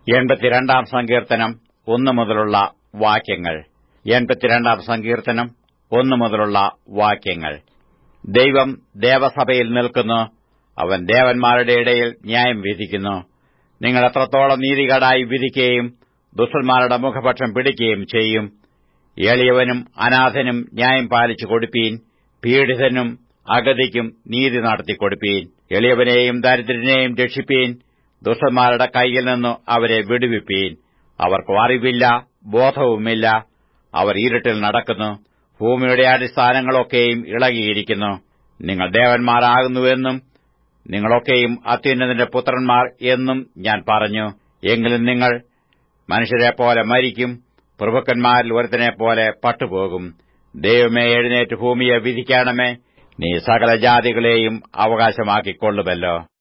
എൺപത്തിരണ്ടാം സങ്കീർത്തനം ഒന്നു മുതലുള്ള വാക്യങ്ങൾ എൺപത്തിരണ്ടാം സങ്കീർത്തനം ഒന്നു മുതലുള്ള വാക്യങ്ങൾ ദൈവം ദേവസഭയിൽ നിൽക്കുന്നു അവൻ ദേവന്മാരുടെ ഇടയിൽ ന്യായം വിധിക്കുന്നു നിങ്ങൾ എത്രത്തോളം നീതികേടായി വിധിക്കുകയും ദുഷ്ടന്മാരുടെ മുഖപക്ഷം പിടിക്കുകയും ചെയ്യും എളിയവനും അനാഥനും ന്യായം പാലിച്ചു കൊടുപ്പീൻ പീഡിതനും അഗതിക്കും നീതി നടത്തി കൊടുപ്പീൻ എളിയവനെയും ദരിദ്രനെയും രക്ഷിപ്പീൻ ദുഷ്ടന്മാരുടെ കൈയിൽ നിന്നു അവരെ വിടുവിപ്പീൻ അവർക്ക് അറിവില്ല ബോധവുമില്ല അവർ ഇരുട്ടിൽ നടക്കുന്നു ഭൂമിയുടെ അടിസ്ഥാനങ്ങളൊക്കെയും ഇളകിയിരിക്കുന്നു നിങ്ങൾ ദേവന്മാരാകുന്നുവെന്നും നിങ്ങളൊക്കെയും അത്യുന്നതിന്റെ പുത്രന്മാർ എന്നും ഞാൻ പറഞ്ഞു എങ്കിലും നിങ്ങൾ മനുഷ്യരെപ്പോലെ മരിക്കും പ്രഭുക്കന്മാരിൽ ഒരുത്തനെപ്പോലെ പട്ടുപോകും ദൈവമേ എഴുന്നേറ്റ് ഭൂമിയെ വിധിക്കണമേ നീ സകല ജാതികളെയും അവകാശമാക്കിക്കൊള്ളുമല്ലോ